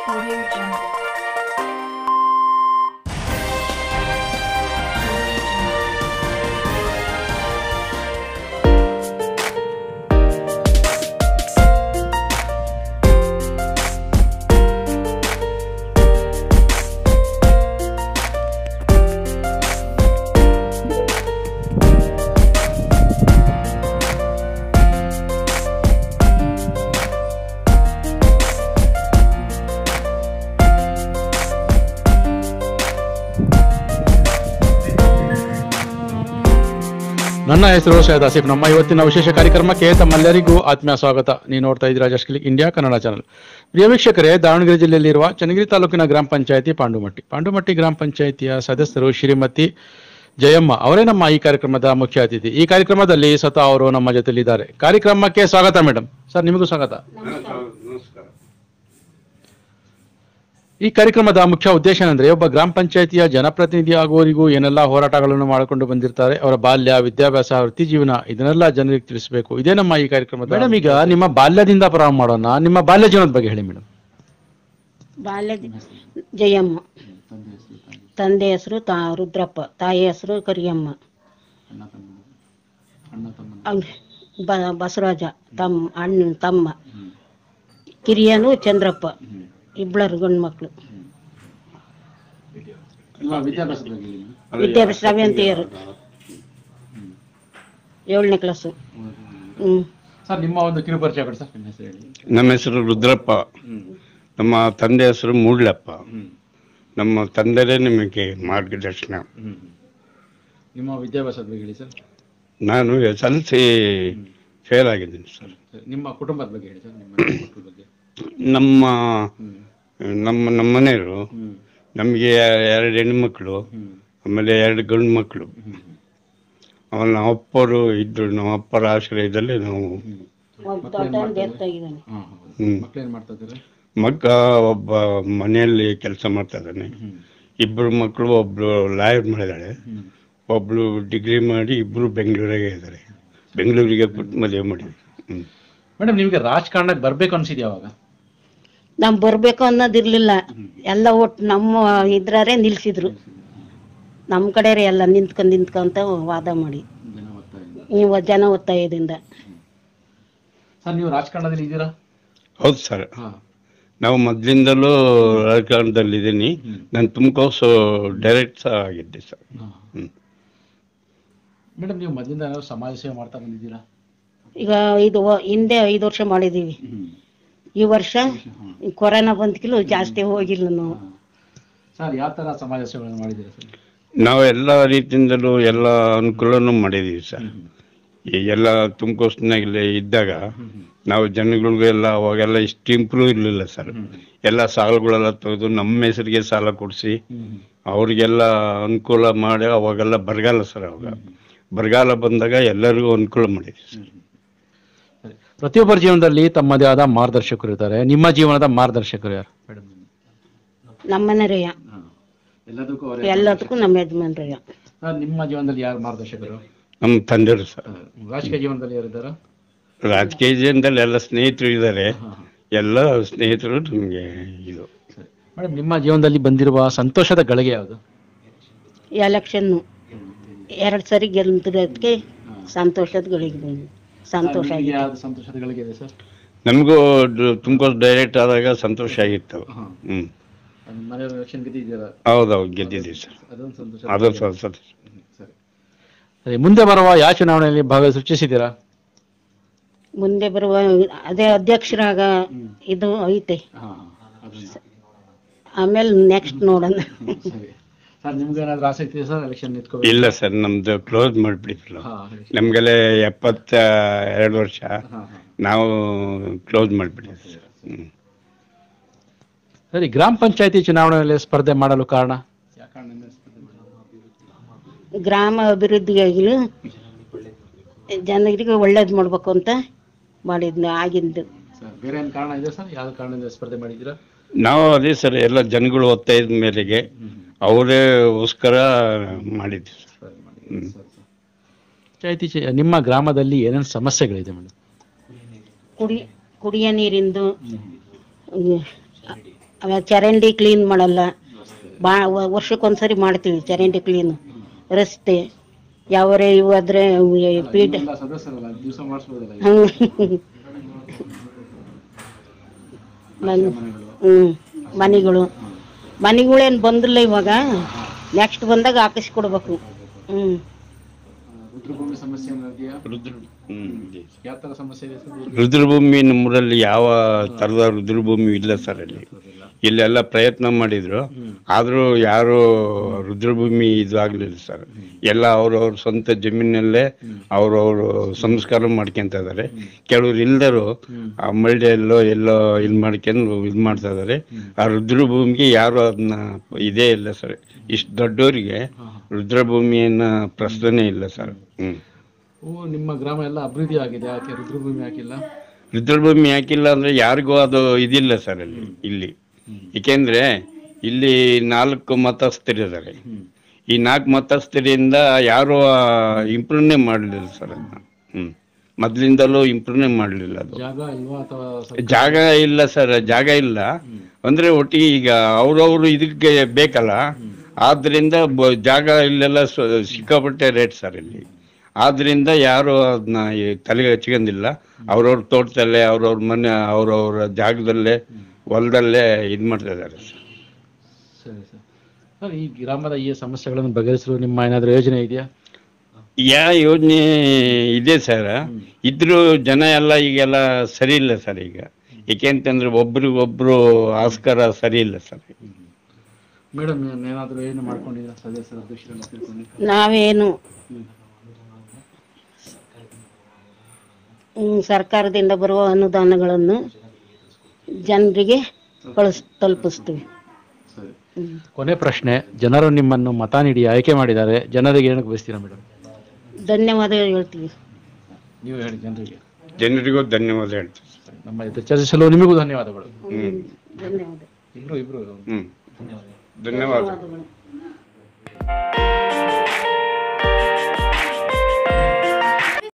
Audio Jungle. ನನ್ನ ಹೆಸರು ಸೈಯದ್ ಆಸಿಫ್ ನಮ್ಮ ಇವತ್ತಿನ ವಿಶೇಷ ಕಾರ್ಯಕ್ರಮಕ್ಕೆ ತಮ್ಮೆಲ್ಲರಿಗೂ ಆತ್ಮೀಯ ಸ್ವಾಗತ ನೀವು ನೋಡ್ತಾ ಇದ್ದೀರಾ just click India Kannada channel ಪ್ರಿಯ ವೀಕ್ಷಕರೇ ದಾವಣಗೆರೆ ಜಿಲ್ಲೆಯಲ್ಲಿರುವ ಚನ್ನಗಿರಿ ತಾಲೂಕಿನ ಗ್ರಾಮ ಪಂಚಾಯತಿ ಪಾಂಡುಮಟ್ಟಿ ಪಾಂಡುಮಟ್ಟಿ ಗ್ರಾಮ ಪಂಚಾಯತಿಯ ಸದಸ್ಯರು ಶ್ರೀಮತಿ ಜಯಮ್ಮ ಅವರೇ ನಮ್ಮ ಈ ಕಾರ್ಯಕ್ರಮದ ಮುಖ್ಯ ಅತಿಥಿ ಈ ಕಾರ್ಯಕ್ರಮದಲ್ಲಿ ಸ್ವತಃ ಅವರು ನಮ್ಮ ಜೊತೆಲಿದ್ದಾರೆ ಕಾರ್ಯಕ್ರಮಕ್ಕೆ ಸ್ವಾಗತ ಮೇಡಮ್ ಸರ್ ನಿಮಗೂ ಸ್ವಾಗತ ಈ ಕಾರ್ಯಕ್ರಮದ ಮುಖ್ಯ ಉದ್ದೇಶ ಏನಂದ್ರೆ ಒಬ್ಬ ಗ್ರಾಮ ಪಂಚಾಯತಿಯ ಜನಪ್ರತಿನಿಧಿ ಆಗುವವರಿಗೂ ಏನೆಲ್ಲ ಹೋರಾಟಗಳನ್ನು ಮಾಡಿಕೊಂಡು ಬಂದಿರ್ತಾರೆ ಅವರ ಬಾಲ್ಯ ವಿದ್ಯಾಭ್ಯಾಸ ವೃತ್ತಿ ಜೀವನ ಇದನ್ನೆಲ್ಲ ಜನರಿಗೆ ತಿಳಿಸಬೇಕು ಇದೇ ನಮ್ಮ ಈ ಕಾರ್ಯಕ್ರಮದ ಮೇಡಮ್ ಈಗ ನಿಮ್ಮ ಬಾಲ್ಯದಿಂದ ಪ್ರಾರಂಭ ಮಾಡೋಣ ನಿಮ್ಮ ಬಾಲ್ಯ ಜೀವನದ ಬಗ್ಗೆ ಹೇಳಿ ಮೇಡಮ್ ಬಾಲ್ಯದ ಜಯಮ್ಮ ತಂದೆ ಹೆಸರು ತಾ ರುದ್ರಪ್ಪ ತಾಯಿ ಹೆಸರು ಕರಿಯಮ್ಮ ಅವ್ನ್ ಬ ಬಸವರಾಜ ತಮ್ಮ ಅಣ್ಣ ತಮ್ಮ ಕಿರಿಯನು ಚಂದ್ರಪ್ಪ ಇಬ್ಬಳರು ಗಂಡು ಮಕ್ಕಳು ವಿದ್ಯಾಭ್ಯಾಸದ ಬಗ್ಗೆ ಹೇಳಿ ವಿದ್ಯಾಭ್ಯಾಸ ಸೆವೆಂತ್ ಇಯರ್ ಏಳನೇ ಕ್ಲಾಸು ಹ್ಞೂ ಸರ್ ನಿಮ್ಮ ಒಂದು ಕಿರು ಪರಿಚಯ ಕೊಡಿ ಸರ್ ನಿಮ್ಮ ಹೆಸರು ಹೇಳಿ ನಮ್ಮ ಹೆಸರು ರುದ್ರಪ್ಪ ನಮ್ಮ ತಂದೆ ಹೆಸರು ಮೂಡ್ಲಪ್ಪ ನಮ್ಮ ತಂದೆಯೇ ನಿಮಗೆ ಮಾರ್ಗದರ್ಶನ ನಿಮ್ಮ ವಿದ್ಯಾಭ್ಯಾಸದ ಬಗ್ಗೆ ಹೇಳಿ ಸರ್ ನಾನು ಎಸ್ ಎಲ್ ಸಿ ಫೇಲ್ ಆಗಿದ್ದೀನಿ ಸರ್ ನಿಮ್ಮ ಕುಟುಂಬದ ಬಗ್ಗೆ ಹೇಳಿ ಸರ್ ನಿಮ್ಮ ಮಕ್ಕಳ ಬಗ್ಗೆ ನಮ್ಮ ಹ್ಮ್ ನಮ್ಮ ನಮ್ಮ ಮನೆಯವರು ಹ್ಮ್ ನಮಗೆ ಎರಡು ಹೆಣ್ಮಕ್ಳು ಹ್ಮ್ ಆಮೇಲೆ ಎರಡು ಗಂಡು ಮಕ್ಕಳು ಹ್ಮ್ ಅವನ ಅಪ್ಪರು ಇದ್ರು ನಮ್ಮ ಅಪ್ಪರ ಆಶ್ರಯದಲ್ಲಿ ನಾವು ಒಬ್ಬ ದೊಡ್ಡ ಡೆತ್ ಆಗಿದ್ದಾನೆ ಹಾ ಹೌದು ಹ್ಮ್. ಮಕ್ಳೇನ್ ಮಾಡ್ತಾ ಇದ್ದಾರೆ ಮಗ ಒಬ್ಬ ಮನೆಯಲ್ಲಿ ಕೆಲಸ ಮಾಡ್ತಾ ಇದ್ದಾನೆ ಹ್ಮ್ ಇಬ್ಬರು ಮಕ್ಕಳು ಒಬ್ಳು ಲಾಯರ್ ಮಾಡಿದ್ದಾಳೆ ಹ್ಮ್ ಒಬ್ಳು ಡಿಗ್ರಿ ಮಾಡಿ ಇಬ್ರು ಬೆಂಗಳೂರಿಗೆ ಇದ್ದಾರೆ ಬೆಂಗಳೂರಿಗೆ ಕೊಟ್ಟು ಮದುವೆ ಮಾಡಿದ್ವಿ ಹ್ಮ್. ಮೇಡಮ್ ನಿಮ್ಗೆ ರಾಜಕಾರಣಕ್ಕೆ ಬರ್ಬೇಕು ಅನ್ಸಿದ್ಯಾ ಅವಾಗ ನಾವು ಬರಬೇಕು ಅನ್ನೋದಿರ್ಲಿಲ್ಲ ಎಲ್ಲ ಒಟ್ಟು ನಮ್ಮ ಇದ್ರಾರೆ ನಿಲ್ಸಿದ್ರು ನಮ್ಮ ಕಡೆಯವ್ರೆ ಎಲ್ಲ ನಿಂತ್ಕೊಂಡು ನಿಂತ್ಕೊಂತ ವಾದ ಮಾಡಿ ಜನ ಒತ್ತಾಯ ನೀವು ಜನ ಒತ್ತಾಯದಿಂದ ಸರ್ ನೀವು ರಾಜಕಾರಣದಲ್ಲಿ ಇದ್ದೀರಾ ಹೌದು ಸರ್ ಹಾ ನಾವು ಮೊದಲಿಂದಲೂ ರಾಜಕಾರಣದಲ್ಲಿದ್ದೀನಿ ನಾನು ತುಮಕೋಸು ಡೈರೆಕ್ಟ್ ಸಹ ಆಗಿದ್ದೆ ಸರ್ ಹ್ಮ್. ಮೇಡಮ್ ನೀವು ಮೊದಲಿಂದ ಏನಾದ್ರು ಸಮಾಜ ಸೇವೆ ಮಾಡ್ತಾ ಬಂದಿದ್ದೀರಾ ಈಗ ಇದು ವ- ಹಿಂದೆ ಐದು ವರ್ಷ ಮಾಡಿದ್ದೀವಿ ಈ ವರ್ಷ ಈ ಕೊರೋನಾ ಬಂದ್ಕಿಲು ಜಾಸ್ತಿ ಹೋಗಿಲ್ಲ ನಾವು ಸರ್ ಯಾವ ತರ ಸಮಾಜ ಸೇವೆ ಮಾಡಿದ್ದೀರಾ ಸರ್ ನಾವು ಎಲ್ಲ ರೀತಿಯಿಂದಲೂ ಎಲ್ಲ ಅನುಕೂಲನೂ ಮಾಡಿದ್ದೀವಿ ಸರ್ ಈ ಎಲ್ಲ ತುಮಕೋಸ್ನಾಗಲೇ ಇದ್ದಾಗ ನಾವು ಜನಗಳಿಗೆಲ್ಲ ಅವಾಗೆಲ್ಲ ಇಷ್ಟು ಇಂಪ್ರೂವ್ ಇರಲಿಲ್ಲ ಸರ್ ಎಲ್ಲ ಸಾಲಗಳೆಲ್ಲ ತೆಗೆದು ನಮ್ಮ ಹೆಸರಿಗೆ ಸಾಲ ಕೊಡಿಸಿ ಅವ್ರಿಗೆಲ್ಲ ಅನುಕೂಲ ಮಾಡಿ ಅವಾಗೆಲ್ಲ ಬರಗಾಲ ಸರ್ ಅವಾಗ ಬರಗಾಲ ಬಂದಾಗ ಎಲ್ಲರಿಗೂ ಅನುಕೂಲ ಮಾಡಿದ್ವಿ ಸರ್ ಸರಿ. ಪ್ರತಿಯೊಬ್ಬರ ಜೀವನದಲ್ಲಿ ತಮ್ಮದೇ ಆದ ಮಾರ್ಗದರ್ಶಕರು ಇರ್ತಾರೆ ನಿಮ್ಮ ಜೀವನದ ಮಾರ್ಗದರ್ಶಕರು ಯಾರು ಮೇಡಮ್ ನಮ್ಮನೆರೆಯ ಎಲ್ಲದಕ್ಕೂ ಎಲ್ಲದಕ್ಕೂ ನಮ್ಮ ಯಜಮಾನ್ರೆಯ ಸರ್ ನಿಮ್ಮ ಜೀವನದಲ್ಲಿ ಯಾರು ಮಾರ್ಗದರ್ಶಕರು ನಮ್ಮ ತಂದೆಯವರು ಸರ್ ರಾಜಕೀಯ ಜೀವನದಲ್ಲಿ ಯಾರಿದ್ದಾರಾ ರಾಜಕೀಯ ಜೀವನದಲ್ಲಿ ಎಲ್ಲ ಸ್ನೇಹಿತರು ಇದ್ದಾರೆ ಎಲ್ಲ ಸ್ನೇಹಿತರು ನಮಗೆ ಇದು ಸರಿ ಮೇಡಮ್ ನಿಮ್ಮ ಜೀವನದಲ್ಲಿ ಬಂದಿರುವ ಸಂತೋಷದ ಗಳಿಗೆ ಯಾವುದು ಎಲೆಕ್ಷನ್ನು ಎರಡು ಸರಿ ಗೆಲ್ದಿರೋದಕ್ಕೆ ಸಂತೋಷದ ಗಳಿಗೆ ಬಂದ್ವಿ. ಸಂತೋಷ ನಿಮಗೆ ಆಗಿದೆ ಯಾವ್ದು ಸಂತೋಷದ ಗಳಿಗೆ ಇದೆ ಸರ್ ನಮಗೂ ತುಮಕೂರು ಡೈರೆಕ್ಟ್ ಆದಾಗ ಸಂತೋಷ ಆಗಿತ್ತು ಹಾ. ಹ್ಞೂ ನಿಮ್ಮ ಮನೆಯವ್ರ ಎಲೆಕ್ಷನ್ ಗೆದ್ದಿದ್ದೀರಾ ಹೌದೌದು ಗೆದ್ದಿದ್ದೀವಿ ಸರ್ ಅದೊಂದು ಸಂತೋಷ ಅದು ಸ- ಸ- ಸರಿ ಸರಿ ಮುಂದೆ ಬರುವ ಯಾವ ಚುನಾವಣೆಯಲ್ಲಿ ಭಾಗ ಸೃಷ್ಟಿಸಿದ್ದೀರಾ ಮುಂದೆ ಬರುವ ಅದೇ ಅಧ್ಯಕ್ಷರಾಗ ಇದು ಐತೆ ಹಾ ಅದನ್ನ ಆಮೇಲೆ ನೆಕ್ಸ್ಟ್ ನೋಡೋಣ ಸರಿ ಸರ್ ನಿಮ್ಗೆ ಏನಾದ್ರು ಆಸಕ್ತಿ ಇದೆ ಸರ್ ಎಲೆಕ್ಷನ್ ನಿಂತ್ಕೋಬೇಕು ಇಲ್ಲ ಸರ್ ನಮ್ದು ಕ್ಲೋಸ್ ಮಾಡಿಬಿಟ್ಟಿದ್ರು ಹಾ ನಮ್ಗೆಲ್ಲ ಎಪ್ಪತ್ತ ಎರಡು ವರ್ಷ ಹಾ ಹಾ ನಾವು ಕ್ಲೋಸ್ ಮಾಡಿಬಿಟ್ಟಿದ್ವಿ ಸರ್ ಹ್ಞೂ ಸರಿ ಗ್ರಾಮ ಪಂಚಾಯತಿ ಚುನಾವಣೆಯಲ್ಲಿ ಸ್ಪರ್ಧೆ ಮಾಡಲು ಕಾರಣ ಗ್ರಾಮ ಅಭಿವೃದ್ಧಿಗಾಗಿಲು ಜನರಿಗೆ ಒಳ್ಳೇದು ಮಾಡ್ಬೇಕು ಅಂತ ಮಾಡಿದ್ನ ಆಗಿದ್ದು ಸರ್ ಬೇರೆ ಏನು ಕಾರಣ ಇದೆ ಸರ್ ಯಾವ ಕಾರಣದಿಂದ ಸ್ಪರ್ಧೆ ಮಾಡಿದ್ದೀರಾ ನಾವು ಅದೇ ಸರ್ ಎಲ್ಲ ಜನಗಳು ಒತ್ತಾಯದ ಮೇರೆಗೆ ಅವರೇ ಗೋಸ್ಕರ ಮಾಡಿದ್ವಿ ಸರ್ ಹ್ಮ್. ಪಂಚಾಯತಿ ಚ- ನಿಮ್ಮ ಗ್ರಾಮದಲ್ಲಿ ಏನೇನು ಸಮಸ್ಯೆಗಳಿದೆ ಮೇಡಮ್ ಕುಡಿ ಕುಡಿಯ ನೀರಿಂದು ಹ್ಮ್, ಆಮೇಲೆ ಚರಂಡಿ ಕ್ಲೀನ್ ಮಾಡಲ್ಲ ಬಾ ವ- ವರ್ಷಕ್ಕೊಂದ್ಸರಿ ಮಾಡ್ತೀವಿ ಚರಂಡಿ ಕ್ಲೀನ್ ರಸ್ತೆ ಯಾವರೇ ಇವು ಆದ್ರೆ ಪೀಠ ಸದಸ್ಯರಲ್ಲ ದಿವಸ ಮಾಡಿಸ್ಬೋದಲ್ಲ ಹಂಗ್ ಮನ್ ಹ್ಮ್ ಮನೆಗಳು ಮನೆಗಳೇನು ಬಂದಿಲ್ಲ ಇವಾಗ ನೆಕ್ಸ್ಟ್ ಬಂದಾಗ ಹಾಕಿಸ್ಕೊಡ್ಬೇಕು ಹ್ಮ್ ರುದ್ರಭೂಮಿ ಸಮಸ್ಯೆ ಇದೆಯಾ ರುದ್ರ ಹ್ಮ್ ಇದೆ. ಯಾವ ತರ ಸಮಸ್ಯೆ ಇದೆ ಸರ್ ರುದ್ರಭೂಮಿ ನಮ್ಮೂರಲ್ಲಿ ಯಾವ ತರದ ರುದ್ರಭೂಮಿ ಇಲ್ಲ ಸರ್ ಅಲ್ಲಿ ಇಲ್ಲೆಲ್ಲ ಪ್ರಯತ್ನ ಮಾಡಿದ್ರು ಆದ್ರೂ ಯಾರು ರುದ್ರಭೂಮಿ ಇದು ಆಗ್ಲಿಲ್ಲ ಸರ್ ಎಲ್ಲ ಅವ್ರವ್ರ ಸ್ವಂತ ಜಮೀನಲ್ಲೇ ಅವ್ರವ್ರು ಸಂಸ್ಕಾರ ಮಾಡ್ಕೊಂತ ಇದಾರೆ ಕೆಲವ್ರು ಇಲ್ದರು ಆ ಮಳ್ಳಿಯಲ್ಲೋ ಎಲ್ಲೋ ಇದು ಮಾಡ್ಕೊಂಡು ಇದು ಮಾಡ್ತಾ ಇದಾರೆ ಆ ರುದ್ರಭೂಮಿಗೆ ಯಾರು ಅದನ್ನ ಇದೇ ಇಲ್ಲ ಸರ್ ಇಷ್ಟು ದೊಡ್ಡವರಿಗೆ ರುದ್ರಭೂಮಿಯನ್ನ ಪ್ರಶ್ನೆ ಇಲ್ಲ ಸರ್ ಹ್ಮ್ ಓ ನಿಮ್ಮ ಗ್ರಾಮ ಎಲ್ಲ ಅಭಿವೃದ್ಧಿ ಆಗಿದೆ ಯಾಕೆ ರುದ್ರಭೂಮಿ ಹಾಕಿಲ್ಲ ರುದ್ರಭೂಮಿ ಹಾಕಿಲ್ಲ ಅಂದ್ರೆ ಯಾರಿಗೂ ಅದು ಇದಿಲ್ಲ ಸರ್ ಅಲ್ಲಿ ಇಲ್ಲಿ ಏಕೆಂದ್ರೆ ಇಲ್ಲಿ ನಾಲ್ಕು ಮತಸ್ಥರಿದ್ದಾರೆ ಈ ನಾಲ್ಕು ಮತಸ್ಥರಿಂದ ಯಾರು ಇಂಪ್ರೂವ್ನೇ ಮಾಡಲಿಲ್ಲ ಸರ್ ಅದನ್ನ ಹ್ಮ್ ಮೊದ್ಲಿಂದಲೂ ಇಂಪ್ರೂವ್ನೇ ಮಾಡಲಿಲ್ಲ ಅದು ಜಾಗ ಇಲ್ವಾ ಅಥವಾ ಸ್ವಲ್ಪ- ಜಾಗ ಇಲ್ಲ ಸರ್ ಜಾಗ ಇಲ್ಲ ಅಂದ್ರೆ ಒಟ್ಟಿಗೆ ಈಗ ಅವ್ರವ್ರು ಇದಕ್ಕೆ ಬೇಕಲ್ಲ ಆದ್ರಿಂದ ಬ- ಜಾಗ ಇಲ್ಲೆಲ್ಲ ಸ- ಸಿಕ್ಕಾಪಟ್ಟೆ ರೇಟ್ ಸರ್ ಇಲ್ಲಿ ಆದ್ರಿಂದ ಯಾರು ಅದನ್ನ ತಲೆಗೆ ಹಚ್ಕೊಂಡಿಲ್ಲ ಅವ್ರವ್ರ ತೋಟದಲ್ಲೇ ಅವ್ರವ್ರ ಮನೆ ಅವ್ರವ್ರ ಜಾಗದಲ್ಲೇ ಹೊಲದಲ್ಲೇ ಇದು ಮಾಡ್ತಾ ಇದ್ದಾರೆ ಸರ್ ಸರಿ ಸರ್ ಸರ್ ಈ ಗ್ರಾಮದ ಈ ಸಮಸ್ಯೆಗಳನ್ನು ಬಗೆಹರಿಸಲು ನಿಮ್ಮ ಏನಾದರೂ ಯೋಜನೆ ಇದೆಯಾ ಯಾವ ಯೋಜನೆ ಇದೆ ಸರ್ ಇದ್ರೂ ಜನ ಎಲ್ಲ ಈಗೆಲ್ಲ ಸರಿ ಇಲ್ಲ ಸರ್ ಈಗ ಏಕೆಂತಂದ್ರೆ ಒಬ್ರಿಗೊಬ್ರು ಆಸ್ಕಾರ ಸರಿ ಇಲ್ಲ ಸರ್ ಮೇಡಮ್ ಏನಾದರೂ ಏನು ಮಾಡ್ಕೊಂಡಿದ್ದೀರಾ ಸದಸ್ಯರ ಅಧ್ಯಕ್ಷರೆಲ್ಲ ಸೇರ್ಕೊಂಡು ನಾವೇನು ಹ್ಮ್, ಸರ್ಕಾರದಿಂದ ಬರುವ ಅನುದಾನಗಳನ್ನು ಜನರಿಗೆ ಕಳಿಸ್ ತಲುಪಿಸ್ತೀವಿ ಸರಿ ಹ್ಮ್. ಕೊನೆ ಪ್ರಶ್ನೆ ಜನರು ನಿಮ್ಮನ್ನು ಮತ ನೀಡಿ ಆಯ್ಕೆ ಮಾಡಿದ್ದಾರೆ ಜನರಿಗೆ ಏನಕ್ಕೆ ಬಯಸ್ತೀರಾ ಮೇಡಮ್ ಧನ್ಯವಾದ ಹೇಳ್ತೀವಿ ನೀವು ಹೇಳಿ ಜನರಿಗೆ ಜನರಿಗೂ ಧನ್ಯವಾದ ಹೇಳ್ತೀವಿ ನಮ್ಮ ಜೊತೆ ಚರ್ಚಿಸಲು ನಿಮಗೂ ಧನ್ಯವಾದಗಳು ಹ್ಮ್ ಧನ್ಯವಾದ ಇಬ್ರು ಇಬ್ರು ಹ್ಮ್ ಧನ್ಯವಾದ ಧನ್ಯವಾದಗಳು